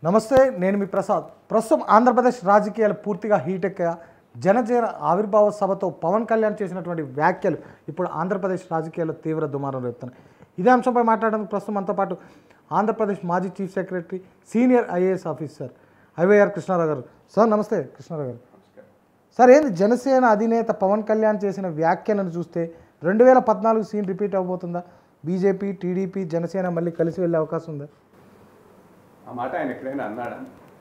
నమస్తే నేను మీ ప్రసాద్ ప్రస్తుతం ఆంధ్రప్రదేశ్ రాజకీయాలు పూర్తిగా హీటెక్క జనజీవన ఆవిర్భావ సభతో పవన్ కళ్యాణ్ చేసినటువంటి వ్యాఖ్యలు ఇప్పుడు ఆంధ్రప్రదేశ్ రాజకీయాల్లో తీవ్ర దుమారం రేపుతున్నాయి ఇదే అంశంపై మాట్లాడడానికి ప్రస్తుతం మనతో పాటు ఆంధ్రప్రదేశ్ మాజీ chief secretary senior IAS officer IYR Krishna Rao garu sir నమస్తే కృష్ణారావు గారు సార్ ఏంది జనసేన అధినేత పవన్ కళ్యాణ్ చేసిన వ్యాఖ్యలను చూస్తే రెండు వేల పద్నాలుగు సీన్ రిపీట్ అవబోతుందా బీజేపీ టీడీపీ జనసేన మళ్ళీ కలిసి వెళ్ళే అవకాశం ఉందా ఆ మాట ఆయన ఎక్కడైనా అన్నాడా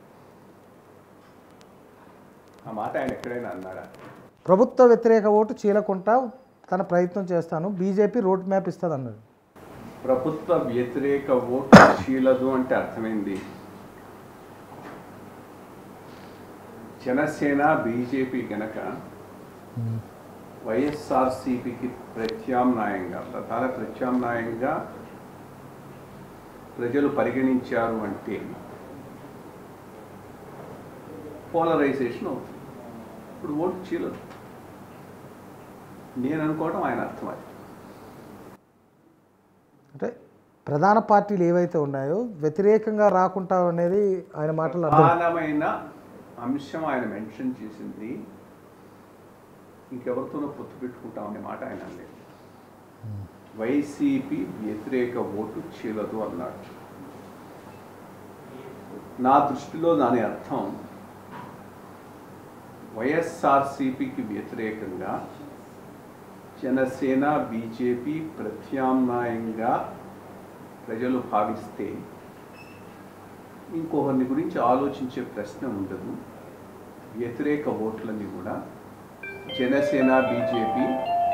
ఆ మాట ఆయన ఎక్కడైనా అన్నాడా ప్రభుత్వ వ్యతిరేక ఓటు చీలకుంటా తన ప్రయత్నం చేస్తాను బీజేపీ రోడ్ మ్యాప్ ఇస్తుంది అన్నాడు ప్రభుత్వ వ్యతిరేక ఓటు చీలదు అంటే అర్థమైంది జనసేన బీజేపీ గనక వైఎస్ఆర్సీపీకి ప్రత్యామ్నాయంగా ప్రధాన ప్రత్యామ్నాయంగా ప్రజలు పరిగణించారు అంటే పోలరైజేషన్ అవుతుంది ఇప్పుడు ఓటు చీలదు నేను అనుకోవడం ఆయన అర్థం అది అంటే ప్రధాన పార్టీలు ఏవైతే ఉన్నాయో వ్యతిరేకంగా రాకుండా అనేది ఆయన మాటలు అర్థం ప్రధానమైన అంశం ఆయన మెన్షన్ చేసింది ఇంకెవరితోనో పొత్తు పెట్టుకుంటామనే మాట ఆయన అనలేదు వైసీపీ వ్యతిరేక ఓటు చీలదు అన్నాడు నా దృష్టిలో దాని అర్థం వైఎస్ఆర్సీపీకి వ్యతిరేకంగా జనసేన బీజేపీ ప్రత్యామ్నాయంగా ప్రజలు భావిస్తే ఇంకొకరిని గురించి ఆలోచించే ప్రశ్న ఉండదు వ్యతిరేక ఓట్లన్నీ కూడా జనసేన బీజేపీ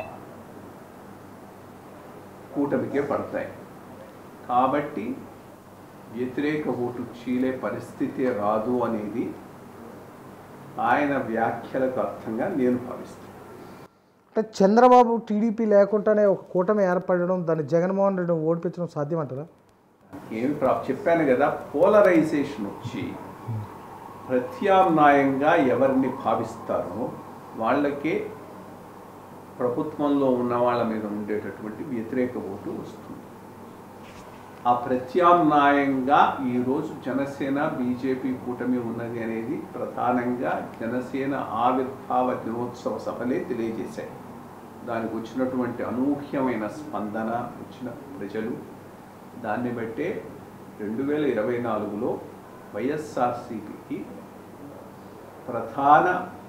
కూటమికే పడతాయి కాబట్టి వ్యతిరేక ఓటు చీలే పరిస్థితి రాదు అనేది ఆయన వ్యాఖ్యలకు అర్థంగా నేను భావిస్తాను అంటే చంద్రబాబు టీడీపీ లేకుండానే ఒక కూటమి ఏర్పడడం దాన్ని జగన్మోహన్ రెడ్డి ఓడిపించడం సాధ్యం అంటారా ఏమి ప్రా- చెప్పాను కదా పోలరైజేషన్ వచ్చి ప్రత్యామ్నాయంగా ఎవరిని భావిస్తారో వాళ్ళకే ప్రభుత్వంలో ఉన్న వాళ్ళ మీద ఉండేటటువంటి వ్యతిరేక ఓటు వస్తుంది ఆ ప్రత్యామ్నాయంగా ఈరోజు జనసేన బీజేపీ కూటమి ఉన్నది అనేది ప్రధానంగా జనసేన ఆవిర్భావ దినోత్సవ సభలే తెలియజేశాయి దానికి వచ్చినటువంటి అనూహ్యమైన స్పందన వచ్చిన ప్రజలు దాన్ని బట్టే రెండు వేల ఇరవై నాలుగులో వైఎస్ఆర్సీపీకి ప్రధాన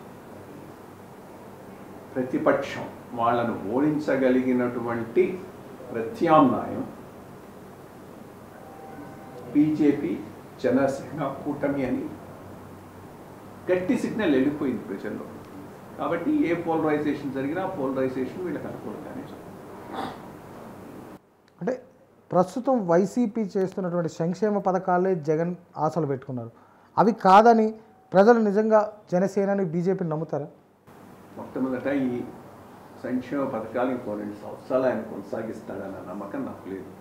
ప్రతిపక్షం వాళ్ళను ఓడించగలిగినటువంటి ప్రత్యామ్నాయం బీజేపీ జనసేన కూటమి అని గట్టి సిగ్నల్ వెళ్ళిపోయింది ప్రజల్లో కాబట్టి ఏ పోలరైజేషన్ జరిగినా పోలరైజేషన్ వీళ్ళకి అనుకూలంగానే జరుగుతుంది. అంటే ప్రస్తుతం వైసీపీ చేస్తున్నటువంటి సంక్షేమ పథకాలే జగన్ ఆశలు పెట్టుకున్నారు అవి కాదని ప్రజలు నిజంగా జనసేనని బీజేపీని నమ్ముతారా మొట్టమొదట ఈ సంక్షేమ పథకాలు ఇంకో రెండు సంవత్సరాలు ఆయన కొనసాగిస్తాడన్న నమ్మకం నాకు లేదు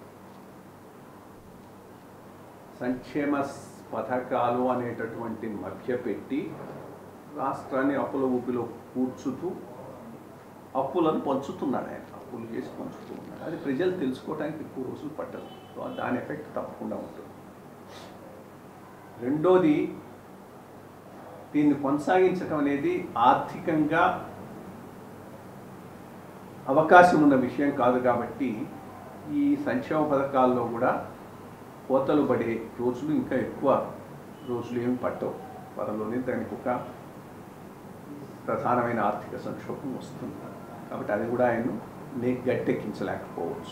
సంక్షేమ స్- పథకాలు అనేటటువంటి మభ్యపెట్టి రాష్ట్రాన్ని అప్పుల ఊపిలో కూర్చుతూ అప్పులను పంచుతున్నాడు ఆయన అప్పులు చేసి పంచుతూ ఉన్నాడు అది ప్రజలు తెలుసుకోవడానికి ఎక్కువ రోజులు పట్టదు సో దాని ఎఫెక్ట్ తప్పకుండా ఉంటుంది రెండోది దీన్ని కొనసాగించడం అనేది ఆర్థికంగా అవకాశం ఉన్న విషయం కాదు కాబట్టి ఈ సంక్షేమ పథకాల్లో కూడా కోతలు పడే రోజులు ఇంకా ఎక్కువ రోజులు ఏమి పట్టవు త్వరలోనే దానికి ఒక ప్రధానమైన ఆర్థిక సంక్షోభం వస్తుంది కాబట్టి అది కూడా ఆయన నే గట్టెక్కించలేకపోవచ్చు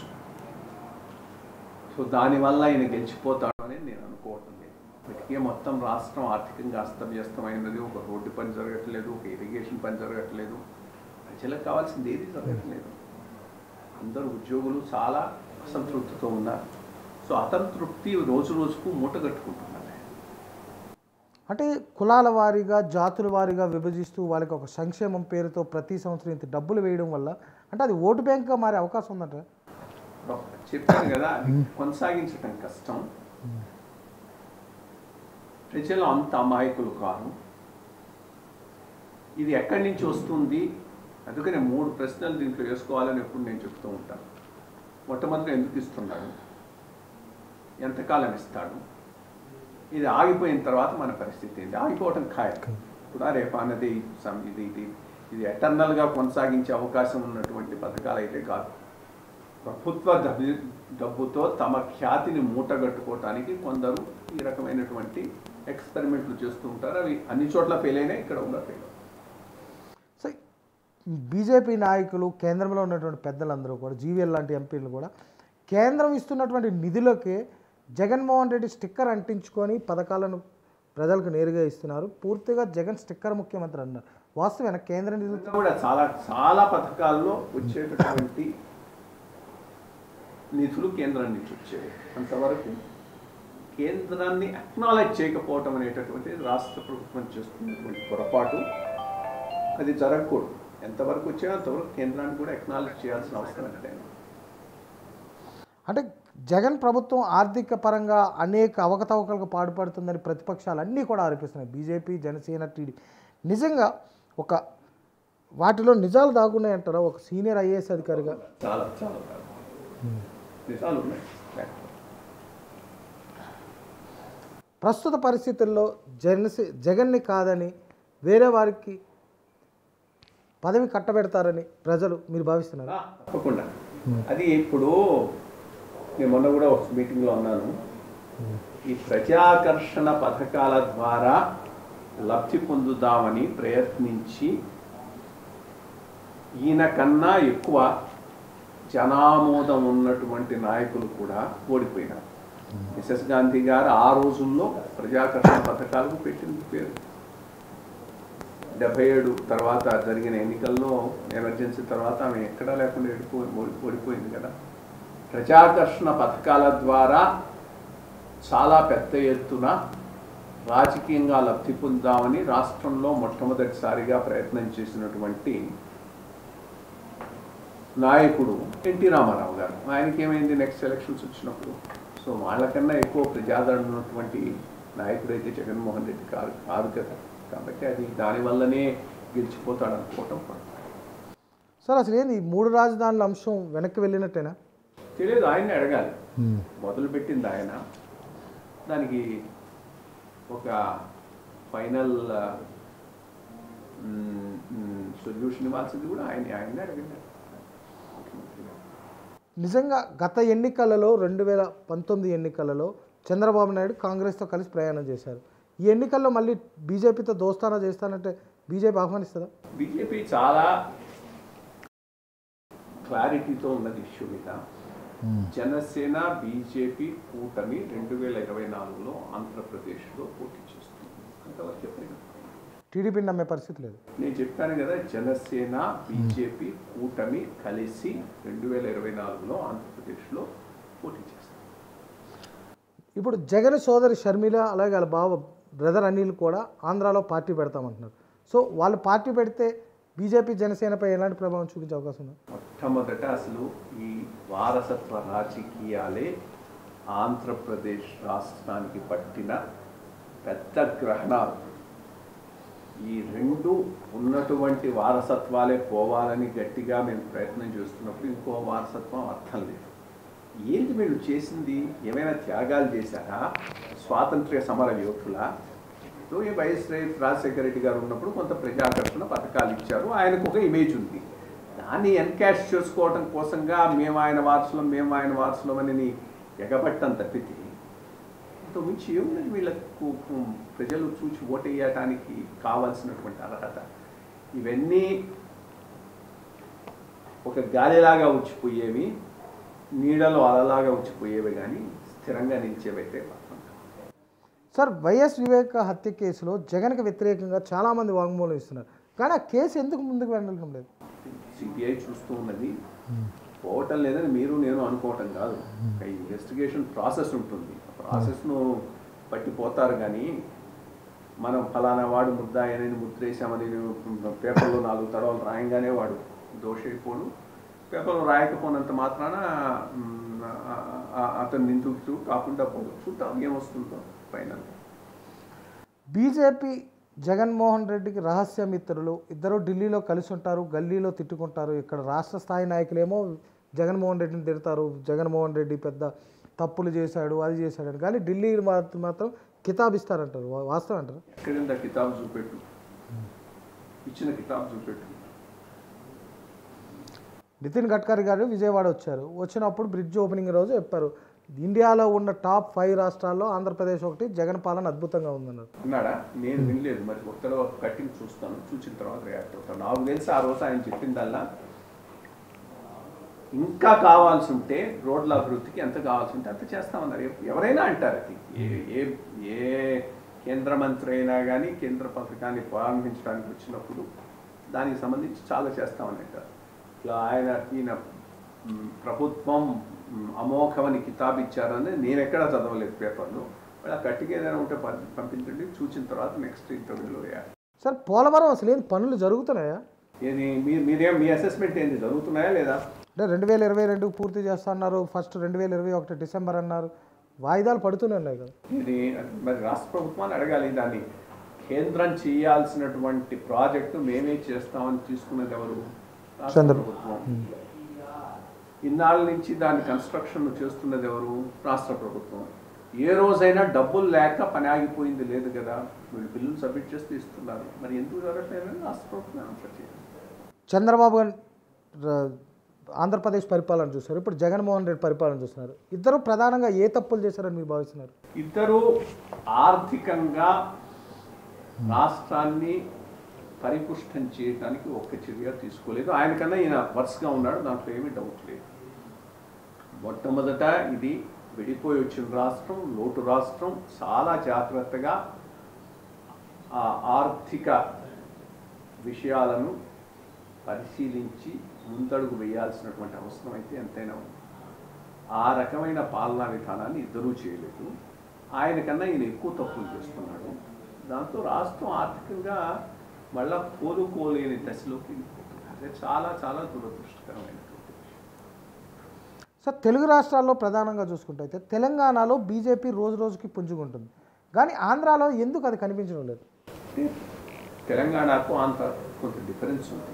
సో దానివల్ల ఆయన గెలిచిపోతాడు అనేది నేను అనుకోవటం లేదు ఇప్పటికే మొత్తం రాష్ట్రం ఆర్థికంగా అస్తవ్యస్తమైనది ఒక రోడ్డు పని జరగట్లేదు ఒక ఇరిగేషన్ పని జరగట్లేదు ప్రజలకు కావాల్సింది ఏది జరగట్లేదు అందరూ ఉద్యోగులు చాలా అసంతృప్తితో ఉన్నారు సో అసంతృప్తి రోజు రోజుకు మూట కట్టుకుంటున్నారు అంటే కులాల వారీగా జాతుల వారీగా విభజిస్తూ వాళ్ళకి ఒక సంక్షేమం పేరుతో ప్రతి సంవత్సరం ఇంత డబ్బులు వేయడం వల్ల అంటే అది ఓటు బ్యాంక్గా మారే అవకాశం ఉందంట చెప్పాను కదా అది కొనసాగించడం కష్టం ప్రజలు అంత అమాయకులు కాదు ఇది ఎక్కడి నుంచి వస్తుంది అందుకనే మూడు ప్రశ్నలు దీంట్లో వేసుకోవాలని ఎప్పుడు నేను చెప్తూ ఉంటాను మొట్టమొదటి ఎందుకు ఇస్తున్నాడు ఎంతకాలం ఇస్తాడు ఇది ఆగిపోయిన తర్వాత మన పరిస్థితి ఏంటి ఆగిపోవటం ఖాయం కూడా రేపు అన్నది సం- ఇది ఇది ఇది ఎటర్నల్గా కొనసాగించే అవకాశం ఉన్నటువంటి పథకాలు అయితే కాదు ప్రభుత్వ డబ్బు డబ్బుతో తమ ఖ్యాతిని మూటగట్టుకోవటానికి కొందరు ఈ రకమైనటువంటి ఎక్స్పెరిమెంట్లు చేస్తూ ఉంటారు అవి అన్ని చోట్ల ఫెయిల్ అయినా ఇక్కడ కూడా ఫెయిల్ సో బీజేపీ నాయకులు కేంద్రంలో ఉన్నటువంటి పెద్దలందరూ కూడా జీవీఎల్ లాంటి ఎంపీలు కూడా కేంద్రం ఇస్తున్నటువంటి నిధులకే జగన్మోహన్ రెడ్డి స్టిక్కర్ అంటించుకొని పథకాలను ప్రజలకు నేరుగా ఇస్తున్నారు పూర్తిగా జగన్ స్టిక్కర్ ముఖ్యమంత్రి అన్నారు వాస్తవేనా కేంద్ర నిధులు ఇంకా కూడా చాలా చాలా పథకాల్లో వచ్చేటటువంటి నిధులు కేంద్రం నుంచి వచ్చేవి అంతవరకు కేంద్రాన్ని అక్నాలెడ్జ్ చేయకపోవటం అనేటటువంటిది రాష్ట్ర ప్రభుత్వం చేస్తున్నటువంటి పొరపాటు అది జరగకూడదు ఎంతవరకు వచ్చా అంతవరకు కేంద్రాన్ని కూడా అక్నాలెడ్జ్ చేయాల్సిన అవసరం ఎంతైనా అంటే జగన్ ప్రభుత్వం ఆర్థిక పరంగా అనేక అవకతవకలకు పాటుపడుతుందని ప్రతిపక్షాలు అన్నీ కూడా ఆరోపిస్తున్నాయి బీజేపీ జనసేన టీడీ నిజంగా ఒక వాటిలో నిజాలు దాగున్నాయంటారా ఒక సీనియర్ ఐఏఎస్ అధికారిగా చాలా చాలా చాలా నిజాలు ఉన్నాయి లేకపోతే ప్రస్తుత పరిస్థితుల్లో జనసే జగన్ని కాదని వేరే వారికి పదవి కట్టబెడతారని ప్రజలు మీరు భావిస్తున్నారు ఆ, తప్పకుండా అది ఇప్పుడు నేను మొన్న కూడా ఒక మీటింగ్లో ఉన్నాను ఈ ప్రజాకర్షణ పథకాల ద్వారా లబ్ధి పొందుదామని ప్రయత్నించి ఈయన కన్నా ఎక్కువ జనామోదం ఉన్నటువంటి నాయకులు కూడా ఓడిపోయినారు మిసెస్ గాంధీ గారు ఆ రోజుల్లో ప్రజాకర్షణ పథకాలకు పెట్టింది పేరు డెబ్బై ఏడు తర్వాత జరిగిన ఎన్నికల్లో ఎమర్జెన్సీ తర్వాత ఆమె ఎక్కడా లేకుండా ఓడిపోయి ఓడి- ఓడిపోయింది కదా ప్రజాకర్షణ పథకాల ద్వారా చాలా పెద్ద ఎత్తున రాజకీయంగా లబ్ధి పొందామని రాష్ట్రంలో మొట్టమొదటిసారిగా ప్రయత్నం చేసినటువంటి నాయకుడు ఎన్టీ రామారావు గారు ఆయనకి ఏమైంది నెక్స్ట్ ఎలక్షన్స్ వచ్చినప్పుడు సో వాళ్ళకన్నా ఎక్కువ ప్రజాదరణ ఉన్నటువంటి నాయకుడు అయితే జగన్మోహన్ రెడ్డి కాదు కాదు కదా కాబట్టి అది దానివల్లనే గెలిచిపోతాడు అనుకోవటం పొరపాటు. సార్ అసలు ఏంది ఈ మూడు రాజధానుల అంశం వెనక్కి వెళ్ళినట్టేనా తెలియదు ఆయన్ని అడగాలి మొదలుపెట్టింది ఆయన దానికి ఒక ఫైనల్ సొల్యూషన్ ఇవ్వాల్సింది కూడా ఆయన ఆయన్ని అడగండి నిజంగా గత ఎన్నికలలో రెండు వేల పంతొమ్మిది ఎన్నికలలో చంద్రబాబు నాయుడు కాంగ్రెస్తో కలిసి ప్రయాణం చేశారు ఈ ఎన్నికల్లో మళ్ళీ బీజేపీతో దోస్తానా చేస్తానంటే బీజేపీ ఆహ్వానిస్తుందా బీజేపీ చాలా క్లారిటీతో ఉన్నది ఇష్యూ మీద జనసేన బీజేపీ కూటమి రెండు వేల ఇరవై నాలుగులో ఆంధ్రప్రదేశ్లో పోటీ చేస్తుంది అంతవరకు చెప్పలేదు టీడీపీని నమ్మే పరిస్థితి లేదు నేను చెప్పాను కదా జనసేన బీజేపీ కూటమి కలిసి రెండు వేల ఇరవై నాలుగులో ఆంధ్రప్రదేశ్లో పోటీ చేస్తారు ఇప్పుడు జగన్ సోదరి షర్మిల అలాగే వాళ్ళ బావ బ్రదర్ అనిల్ కూడా ఆంధ్రాలో పార్టీ పెడతామంటున్నారు సో వాళ్ళు పార్టీ పెడితే బీజేపీ జనసేనపై ఎలాంటి ప్రభావం చూపించే అవకాశం ఉంది మొట్టమొదట అసలు ఈ వారసత్వ రాజకీయాలే ఆంధ్రప్రదేశ్ రాష్ట్రానికి పట్టిన పెద్ద గ్రహణాలు ఈ రెండు ఉన్నటువంటి వారసత్వాలే పోవాలని గట్టిగా మేము ప్రయత్నం చేస్తున్నప్పుడు ఇంకో వారసత్వం అర్థం లేదు ఏంటి వీళ్ళు చేసింది ఏమైనా త్యాగాలు చేశారా స్వాతంత్ర్య సమర యోధుల సో ఈ వైఎస్ రే- రాజశేఖర రెడ్డి గారు ఉన్నప్పుడు కొంత ప్రజాకర్షణ పథకాలు ఇచ్చారు ఆయనకు ఒక ఇమేజ్ ఉంది దాన్ని ఎన్కాష్ చేసుకోవడం కోసంగా మేము ఆయన వారసులం మేము ఆయన వారసులం అని ఎగబట్టం తప్పితే అంత మించి ఏమున్నది వీళ్ళకు ఉమ్, ప్రజలు చూసి ఓటేయటానికి కావాల్సినటువంటి అర్హత ఇవన్నీ ఒక గాలిలాగా వచ్చిపోయేవి నీడలో అలలాగా వచ్చిపోయేవి కానీ స్థిరంగా నిలిచేవైతే మాత్రం కాదు. సార్ వైఎస్ వివేక హత్య కేసులో జగన్కి వ్యతిరేకంగా చాలామంది వాంగ్మూలం ఇస్తున్నారు కానీ ఆ కేసు ఎందుకు ముందుకు వెళ్ళడం లేదు సిబిఐ చూస్తూ ఉన్నది పోవటం లేదని మీరు నేను అనుకోవటం కాదు ఒక ఇన్వెస్టిగేషన్ ప్రాసెస్ ఉంటుంది ఆ ప్రాసెస్ను పట్టిపోతారు కానీ మనం ఫలానా వాడు ముద్దాయని ముద్రేశామని పేపర్లో నాలుగు తడవలు రాయంగానే వాడు దోషైపోడు పేపర్లో రాయకపోయినంత మాత్రాన మ్, ఆ- ఆ- అతను నిందితుడు కాకుండా పోదు చూద్దాం ఏమొస్తుందో ఫైనల్ బీజేపీ జగన్మోహన్ రెడ్డికి రహస్య మిత్రులు ఇద్దరు ఢిల్లీలో కలిసి ఉంటారు గల్లీలో తిట్టుకుంటారు ఇక్కడ రాష్ట్ర స్థాయి నాయకులేమో జగన్మోహన్ రెడ్డిని తిడతారు జగన్మోహన్ రెడ్డి పెద్ద తప్పులు చేశాడు అది చేశాడు అని కానీ ఢిల్లీ మాత్రం మాత్రం కితాబ్ ఇస్తారంటారు వా- వాస్తవం అంటారు ఎక్కడిందా కితాబ్ చూపెట్టు ఇచ్చిన కితాబ్ చూపెట్టు నితిన్ గడ్కరీ గారు విజయవాడ వచ్చారు వచ్చినప్పుడు బ్రిడ్జ్ ఓపెనింగ్ రోజు చెప్పారు ఇండియాలో ఉన్న టాప్ ఫైవ్ రాష్ట్రాల్లో ఆంధ్రప్రదేశ్ ఒకటి జగన్ పాలన అద్భుతంగా ఉందన్నారు అన్నాడా నేను వినలేదు మరి కొత్తలో కట్టింగ్ చూస్తాను చూసిన తర్వాత రియాక్ట్ అవుతాను నాకు తెలిసి ఆ రోజు ఆయన చెప్పిందల్లా ఇంకా కావాల్సి ఉంటే రోడ్ల అభివృద్ధికి ఎంత కావాల్సి ఉంటే అంత చేస్తామన్నారు ఎవ- ఎవరైనా అంటారు అది ఏ ఏ ఏ కేంద్ర మంత్రి అయినా కానీ కేంద్ర పథకాన్ని ప్రారంభించడానికి వచ్చినప్పుడు దానికి సంబంధించి చాలా చేస్తామని అంటారు ఇట్లా ఆయన ఈయన మ్, ప్రభుత్వం మ్, అమోఘమని కితాబ్ ఇచ్చారని నేను ఎక్కడా చదవలేదు పేపర్లో వాళ్ళ కట్టిగా ఏదైనా ఉంటే పంపి- పంపించండి చూసిన తర్వాత నెక్స్ట్ ఇంటర్వ్యూలో వేయాలి సార్ పోలవరం అసలు ఏంది పనులు జరుగుతున్నాయా ఏది మీ మీరేం మీ అసెస్మెంట్ ఏంటి జరుగుతున్నాయా లేదా అంటే రెండు వేల ఇరవై రెండు పూర్తి చేస్తున్నారు ఫస్ట్ రెండు వేల ఇరవై ఒకటి డిసెంబర్ అన్నారు వాయిదాలు పడుతూనే ఉన్నాయి కదా ఇది మరి రాష్ట్ర ప్రభుత్వాన్ని అడగాలి దాన్ని కేంద్రం చేయాల్సినటువంటి ప్రాజెక్టు మేమే చేస్తామని తీసుకున్నది ఎవరు రాష్ట్ర చంద్ర- ప్రభుత్వం ఇన్నాళ్ళ నుంచి దాని కన్స్ట్రక్షన్ చేస్తున్నది ఎవరు రాష్ట్ర ప్రభుత్వం ఏ రోజైనా డబ్బులు లేక పని ఆగిపోయింది లేదు కదా వీళ్ళు బిల్లులు సబ్మిట్ చేస్తే ఇస్తున్నారు మరి ఎందుకు జరగట్లేదని రాష్ట్ర ప్రభుత్వం ఆన్సర్ చేయాలి చంద్రబాబు గారు ర- ఆంధ్రప్రదేశ్ పరిపాలన చూస్తారు ఇప్పుడు జగన్మోహన్ రెడ్డి పరిపాలన చూస్తున్నారు ఇద్దరు ప్రధానంగా ఏ తప్పులు చేశారని మీరు భావిస్తున్నారు ఇద్దరు ఆర్థికంగా రాష్ట్రాన్ని పరిపుష్టం చేయడానికి ఒక్క చర్య తీసుకోలేదు ఆయనకన్నా ఈయన వరుసగా ఉన్నాడు దాంట్లో ఏమీ డౌట్ లేదు మొట్టమొదట ఇది విడిపోయి వచ్చిన రాష్ట్రం లోటు రాష్ట్రం చాలా జాగ్రత్తగా ఆ ఆర్థిక విషయాలను పరిశీలించి ముందడుగు వేయాల్సినటువంటి అవసరం అయితే ఎంతైనా ఉంది ఆ రకమైన పాలనా విధానాన్ని ఇద్దరూ చేయలేదు ఆయన కన్నా ఈయన ఎక్కువ తప్పులు చేస్తున్నాడు దాంతో రాష్ట్రం ఆర్థికంగా మళ్ళా కోలుకోలేని దశలోకి వెళ్ళిపోతుంది అదే చాలా చాలా దురదృష్టకరమైనటువంటి విషయం సార్ తెలుగు రాష్ట్రాల్లో ప్రధానంగా చూసుకుంటే అయితే తెలంగాణలో బీజేపీ రోజు రోజుకి పుంజుకుంటుంది కానీ ఆంధ్రాలో ఎందుకు అది కనిపించడం లేదు అంటే తెలంగాణకు అంత కొంత డిఫరెన్స్ ఉంది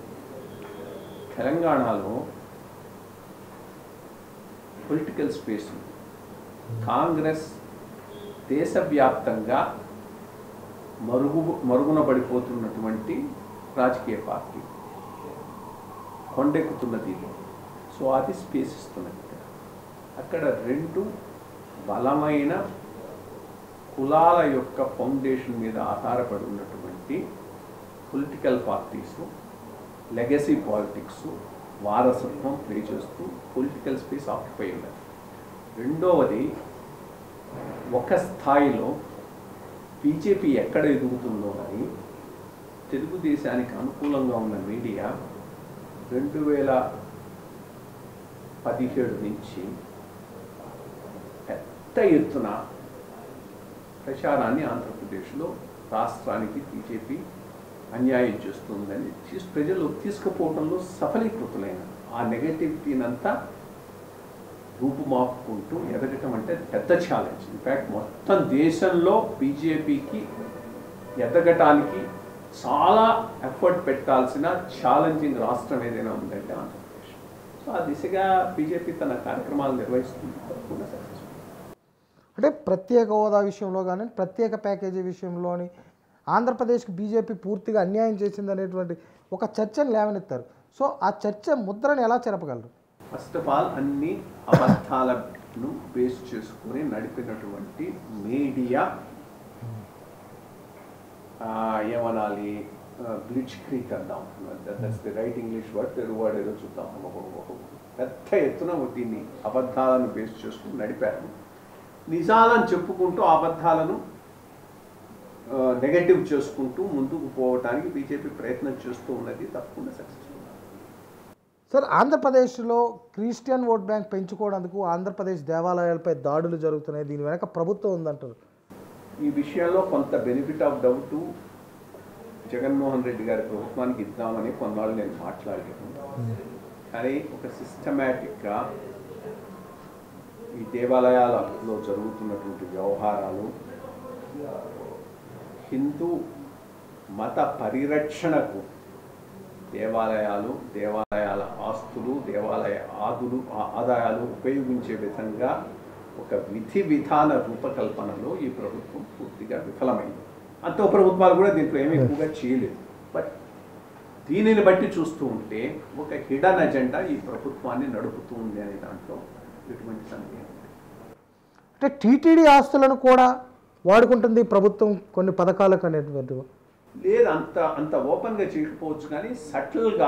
తెలంగాణలో పొలిటికల్ స్పేస్ ఉంది కాంగ్రెస్ దేశవ్యాప్తంగా మరుగు మరుగున పడిపోతున్నటువంటి రాజకీయ పార్టీ కొండెక్కుతున్నది ఇది సో అది స్పేస్ ఇస్తున్నది ఇక్కడ. అక్కడ రెండు బలమైన కులాల యొక్క ఫౌండేషన్ మీద ఆధారపడి ఉన్నటువంటి పొలిటికల్ పార్టీస్ లెగసీ పాలిటిక్స్ వారసత్వం ప్లే చేస్తూ పొలిటికల్ స్పేస్ ఆక్యుపై ఉన్నది రెండవది ఒక స్థాయిలో బీజేపీ ఎక్కడ ఎదుగుతుందో అని తెలుగుదేశానికి అనుకూలంగా ఉన్న మీడియా రెండు వేల పదిహేడు నుంచి పెద్ద ఎత్తున ప్రచారాన్ని ఆంధ్రప్రదేశ్లో రాష్ట్రానికి బీజేపీ అన్యాయం చేస్తుందని తీసు ప్రజలు తీసుకుపోవడంలో సఫలీకృతులైన ఆ నెగటివిటీని అంతా రూపుమాపుకుంటూ ఎదగటం అంటే పెద్ద ఛాలెంజ్ ఇన్ఫ్యాక్ట్ మొత్తం దేశంలో బీజేపీకి ఎదగటానికి చాలా ఎఫర్ట్ పెట్టాల్సిన ఛాలెంజింగ్ రాష్ట్రం ఏదైనా ఉందంటే ఆంధ్రప్రదేశ్ సో ఆ దిశగా బీజేపీ తన కార్యక్రమాలు నిర్వహిస్తుంది తప్పకుండా సక్సెస్ఫుల్ అంటే ప్రత్యేక హోదా విషయంలో కానీ ప్రత్యేక ప్యాకేజీ విషయంలోని ఆంధ్రప్రదేశ్కి బీజేపీ పూర్తిగా అన్యాయం చేసింది అనేటువంటి ఒక చర్చను లేవనెత్తారు సో ఆ చర్చ ముద్రను ఎలా చెరపగలరు ఫస్ట్ ఆఫ్ ఆల్ అన్ని అబద్ధాలను బేస్ చేసుకుని నడిపినటువంటి మీడియా ఏమనాలి బ్లిచ్ క్రీక్ అందాం that's the right English word Telugu word ఏదో చూద్దాం ఒక ఒక పెద్ద ఎత్తున దీన్ని అబద్ధాలను బేస్ చేసుకుని నడిపారు నిజాలను చెప్పుకుంటూ అబద్ధాలను నెగటివ్ చేసుకుంటూ ముందుకు పోవటానికి బీజేపీ ప్రయత్నం చేస్తూ ఉన్నది తప్పకుండా సక్సెస్ఫుల్ సార్ ఆంధ్రప్రదేశ్లో క్రిస్టియన్ ఓట్ బ్యాంక్ పెంచుకోవడానికి ఆంధ్రప్రదేశ్ దేవాలయాలపై దాడులు జరుగుతున్నాయి దీని వెనక ప్రభుత్వం ఉందంటారు ఈ విషయంలో కొంత benefit of doubt Jaganmohan Reddy garu ప్రభుత్వానికి ఇద్దామని కొన్నాళ్ళు నేను మాట్లాడలేదు కానీ ఒక సిస్టమేటిక్గా ఈ దేవాలయాలలో జరుగుతున్నటువంటి వ్యవహారాలు హిందూ మత పరిరక్షణకు దేవాలయాలు దేవాలయాల ఆస్తులు దేవాలయ ఆదులు ఆ- ఆదాయాలు ఉపయోగించే విధంగా ఒక విధి విధాన రూపకల్పనలో ఈ ప్రభుత్వం పూర్తిగా విఫలమైంది అంతో ప్రభుత్వాలు కూడా దీంట్లో ఏమీ ఎక్కువగా చేయలేదు బట్ దీనిని బట్టి చూస్తూ ఉంటే ఒక హిడన్ అజెండా ఈ ప్రభుత్వాన్ని నడుపుతూ ఉంది అనే దాంట్లో ఎటువంటి సందేహం లేదు. అంటే టీటీడీ ఆస్తులను కూడా వాడుకుంటుంది ప్రభుత్వం కొన్ని పథకాలకు అనేటువంటి లేదు అంత అంత ఓపెన్గా చేయకపోవచ్చు కానీ సటిల్గా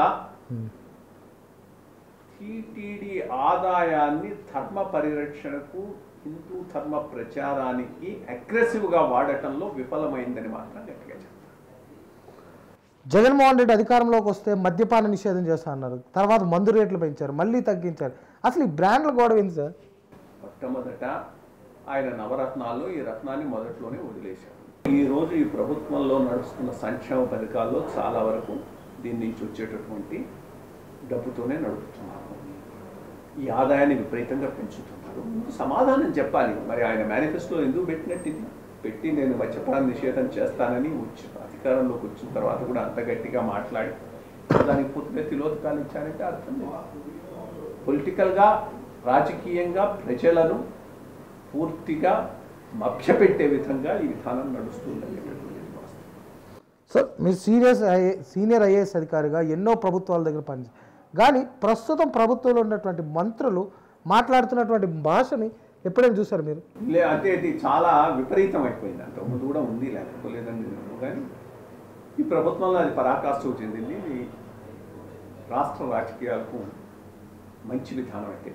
టీటీడీ ఆదాయాన్ని ధర్మ పరిరక్షణకు హిందూ ధర్మ ప్రచారానికి అగ్రెసివ్గా వాడటంలో విఫలమైందని మాత్రం గట్టిగా చెప్తాను జగన్మోహన్ రెడ్డి అధికారంలోకి వస్తే మద్యపాన నిషేధం చేస్తా అన్నారు తర్వాత మందు రేట్లు పెంచారు మళ్ళీ తగ్గించారు అసలు ఈ బ్రాండ్ల గొడవ ఏంది సార్ మొట్టమొదట ఆయన నవరత్నాల్లో ఈ రత్నాన్ని మొదట్లోనే వదిలేశారు ఈ రోజు ఈ ప్రభుత్వంలో నడుస్తున్న సంక్షేమ పథకాల్లో చాలా వరకు దీని నుంచి వచ్చేటటువంటి డబ్బుతోనే నడుపుతున్నారు ఈ ఆదాయాన్ని విపరీతంగా పెంచుతున్నారు సమాధానం చెప్పాలి మరి ఆయన మేనిఫెస్టో ఎందుకు పెట్టినట్టు ఇది పెట్టి నేను మద్యపాన నిషేధం చేస్తానని వచ్చి అధికారంలోకి వచ్చిన తర్వాత కూడా అంత గట్టిగా మాట్లాడి దానికి పూర్తిగా తిలోదకాలు ఇచ్చారంటే అర్థం లేదు పొలిటికల్గా రాజకీయంగా ప్రజలను పూర్తిగా మభ్యపెట్టే విధంగా ఈ విధానం నడుస్తుందనేటటువంటిది వాస్తవం సార్ మీరు సీనియర్ ఐఏ సీనియర్ ఐఏఎస్ అధికారిగా ఎన్నో ప్రభుత్వాల దగ్గర పనిచేస్తారు కానీ ప్రస్తుతం ప్రభుత్వంలో ఉన్నటువంటి మంత్రులు మాట్లాడుతున్నటువంటి భాషని ఎప్పుడైనా చూసారు మీరు లే అంటే ఇది చాలా విపరీతం అయిపోయింది అంత ముందు కూడా ఉంది లేకపోలేదని నేను కానీ ఈ ప్రభుత్వంలో అది పరాకాష్ఠ చెందింది ఇది రాష్ట్ర రాజకీయాలకు మంచి విధానం అయితే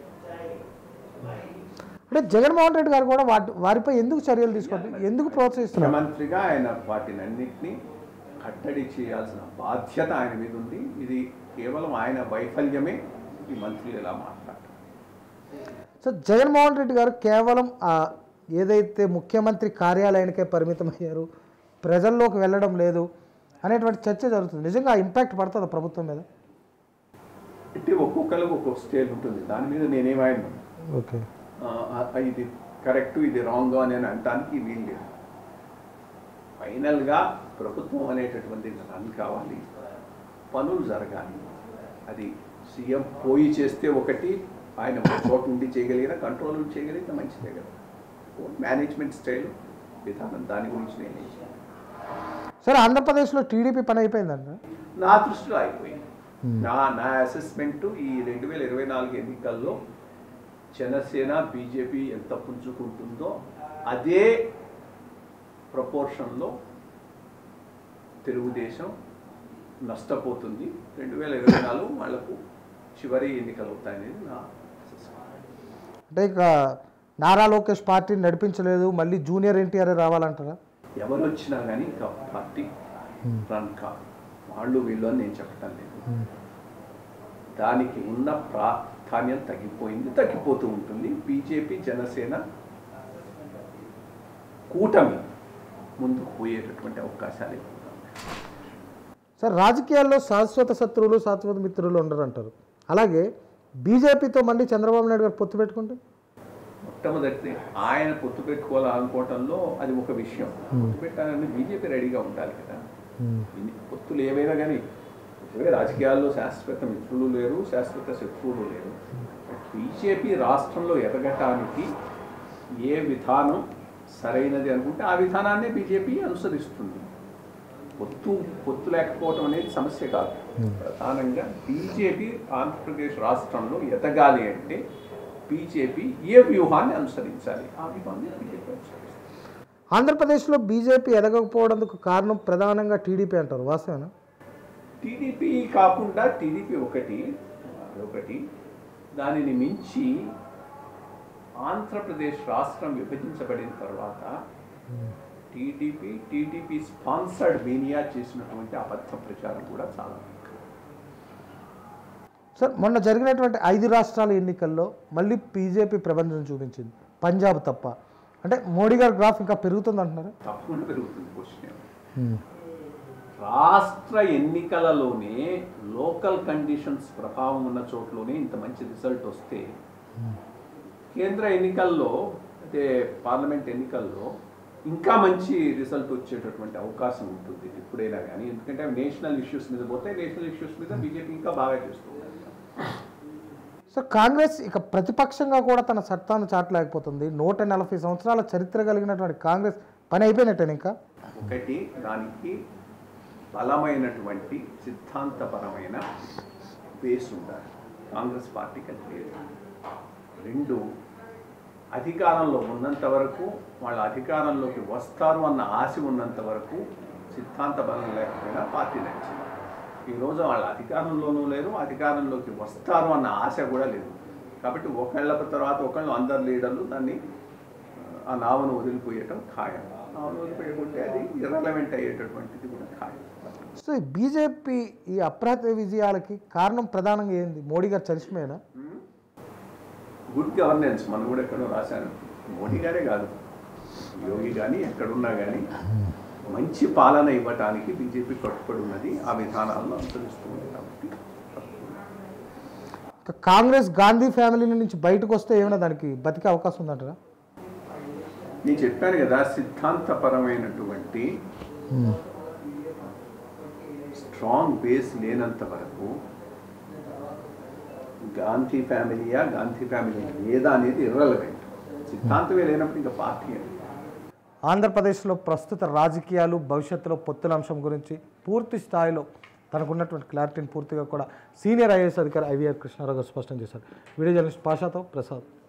అంటే జగన్మోహన్ రెడ్డి గారు కూడా వాటి వారిపై ఎందుకు చర్యలు తీసుకుంటారు ఎందుకు ప్రోత్సహిస్తున్నారు ముఖ్యమంత్రిగా ఆయన వాటిని అన్నింటినీ కట్టడి చేయాల్సిన బాధ్యత ఆయన మీద ఉంది ఇది కేవలం ఆయన వైఫల్యమే ఈ మంత్రులు ఇలా మాట్లాడటం సో జగన్మోహన్ రెడ్డి గారు కేవలం ఆ ఏదైతే ముఖ్యమంత్రి కార్యాలయానికే పరిమితం అయ్యారు ప్రజల్లోకి వెళ్ళడం లేదు అనేటువంటి చర్చ జరుగుతుంది నిజంగా ఆ ఇంపాక్ట్ పడుతుంది ప్రభుత్వం మీద అంటే ఒక్కొక్కరికి ఒక్కొక్క స్టేజ్ ఉంటుంది దాని మీద నేనేమైనా ఓకే ఇది కరెక్ట్ ఇది రాంగ్ అని అని అనటానికి వీలు లేదు ఫైనల్గా ప్రభుత్వం అనేటటువంటిది రన్ కావాలి పనులు జరగాలి అది సీఎం పోయి చేస్తే ఒకటి ఆయన ఒక చోట ఉండి చేయగలిగిన కంట్రోల్ చేయగలిగితే మంచిదే కదా మేనేజ్మెంట్ స్టైల్ విధానం దాని గురించి నేను ఏం చేయను. సరే ఆంధ్రప్రదేశ్లో టీడీపీ పని అయిపోయిందంట నా దృష్టిలో అయిపోయింది నా నా అసెస్మెంట్ ఈ రెండు వేల ఇరవై నాలుగు ఎన్నికల్లో జనసేన బీజేపీ ఎంత పుంజుకుంటుందో అదే ప్రపోర్షన్లో తెలుగుదేశం నష్టపోతుంది రెండు వేల ఇరవై నాలుగు వాళ్లకు చివరి ఎన్నికలు అవుతాయనేది నా assessment. అంటే ఇక నారా లోకేష్ పార్టీని నడిపించలేదు మళ్ళీ జూనియర్ ఎన్టీఆర్ రావాలంటారా ఎవరు వచ్చినా కానీ ఇంకా పార్టీ రన్ కాదు వాళ్ళు వీళ్ళు అని నేను చెప్పటం లేదు దానికి ఉన్న ప్రాధాన్యం తగ్గిపోయింది తగ్గిపోతూ ఉంటుంది బీజేపీ జనసేన కూటమి ముందుకు పోయేటటువంటి అవకాశాలు ఎక్కువగా ఉన్నాయి. సార్ రాజకీయాల్లో శాశ్వత శత్రువులు శాశ్వత మిత్రులు ఉండరు అంటారు అలాగే బీజేపీతో మళ్ళీ చంద్రబాబు నాయుడు గారు పొత్తు పెట్టుకుంటే మొట్టమొదటి ఆయన పొత్తు పెట్టుకోవాలనుకోవటంలో అది ఒక విషయం పొత్తు పెట్టాలని బీజేపీ రెడీగా ఉండాలి కదా ఇన్ని పొత్తులు ఏవైనా కానీ ఇవే రాజకీయాల్లో శాశ్వత మిత్రులు లేరు శాశ్వత శత్రువులు లేరు బీజేపీ రాష్ట్రంలో ఎదగటానికి ఏ విధానం సరైనది అనుకుంటే ఆ విధానాన్నే బీజేపీ అనుసరిస్తుంది పొత్తు పొత్తు లేకపోవడం అనేది సమస్య కాదు ప్రధానంగా బీజేపీ ఆంధ్రప్రదేశ్ రాష్ట్రంలో ఎదగాలి అంటే బీజేపీ ఏ వ్యూహాన్ని అనుసరించాలి ఆ వ్యూహాన్ని బీజేపీ అనుసరిస్తుంది ఆంధ్రప్రదేశ్లో బీజేపీ ఎదగకపోవడానికి కారణం ప్రధానంగా టీడీపీ అంటారు వాస్తవేనా టీడీపీ కాకుండా టీడీపీ ఒకటి ఒకటి దానిని మించి ఆంధ్రప్రదేశ్ రాష్ట్రం విభజించబడిన తర్వాత టీడీపీ టీడీపీ స్పాన్సర్డ్ మీనియా చేసినటువంటి అబద్ధ ప్రచారం కూడా చాలా ఉంది. సార్ మొన్న జరిగినటువంటి ఐదు రాష్ట్రాల ఎన్నికల్లో మళ్ళీ బీజేపీ ప్రబంధం చూపించింది పంజాబ్ తప్ప అంటే మోడీ గారి గ్రాఫ్ ఇంకా పెరుగుతుంది అంటున్నారు తప్పకుండా పెరుగుతుంది క్వశ్చన్ రాష్ట్ర ఎన్నికలలోనే లోకల్ కండిషన్స్ ప్రభావం ఉన్న చోట్లోనే ఇంత మంచి రిజల్ట్ వస్తే కేంద్ర ఎన్నికల్లో అంటే పార్లమెంట్ ఎన్నికల్లో ఇంకా మంచి రిజల్ట్ వచ్చేటటువంటి అవకాశం ఉంటుంది ఎప్పుడైనా కానీ ఎందుకంటే నేషనల్ ఇష్యూస్ మీద పోతే నేషనల్ ఇష్యూస్ మీద బీజేపీ ఇంకా బాగా చేస్తుంది సో కాంగ్రెస్ ఇక ప్రతిపక్షంగా కూడా తన సత్తాను చాటలేకపోతుంది నూట నలభై సంవత్సరాల చరిత్ర కలిగినటువంటి కాంగ్రెస్ పని అయిపోయినట్టే ఇంకా ఒకటి దానికి బలమైనటువంటి సిద్ధాంతపరమైన బేస్ ఉండాలి కాంగ్రెస్ పార్టీకి అది లేదు రెండు అధికారంలో ఉన్నంత వరకు వాళ్ళ అధికారంలోకి వస్తారు అన్న ఆశ ఉన్నంత వరకు సిద్ధాంత బలం లేకపోయినా పార్టీ నడిచింది ఈరోజు వాళ్ళ అధికారంలోనూ లేరు అధికారంలోకి వస్తారు అన్న ఆశ కూడా లేదు కాబట్టి ఒకళ్ళ తర్వాత ఒకళ్ళు అందరు లీడర్లు దాన్ని ఆ నావను వదిలిపోయటం ఖాయం నావను వదిలిపోయకుంటే అది ఇర్రలవెంట్ అయ్యేటటువంటిది కూడా ఖాయం సో ఈ బీజేపీ ఈ అప్రహత విజయాలకి కారణం ప్రధానంగా ఏంది మోడీ గారు చరిష్మేనా గుడ్ గవర్నెన్స్ మనం కూడా ఎక్కడో రాశాను మోడీ గారే కాదు యోగి కానీ ఎక్కడున్నా కానీ మంచి పాలన ఇవ్వటానికి బీజేపీ కట్టుబడి ఉన్నది ఆ విధానాలను అనుసరిస్తుంది కాబట్టి ఇక కాంగ్రెస్ గాంధీ ఫ్యామిలీ నుంచి బయటకు వస్తే ఏమైనా దానికి బతికే అవకాశం ఉందంటారా నేను చెప్పాను కదా సిద్ధాంతపరమైనటువంటి స్ట్రాంగ్ బేస్ లేనంత వరకు గాంధీ ఫ్యామిలీయా గాంధీ ఫ్యామిలీ లేదా అనేది ఇర్రలవెంట్ సిద్ధాంతమే లేనప్పుడు ఇంకా పార్టీ అని ఆంధ్రప్రదేశ్లో ప్రస్తుత రాజకీయాలు భవిష్యత్తులో పొత్తుల అంశం గురించి పూర్తి స్థాయిలో తనకున్నటువంటి క్లారిటీని పూర్తిగా కూడా సీనియర్ ఐఏఎస్ అధికారి ఐవీఆర్ కృష్ణారావు గారు స్పష్టం చేశారు వీడియో జర్నలిస్ట్ పాషాతో ప్రసాద్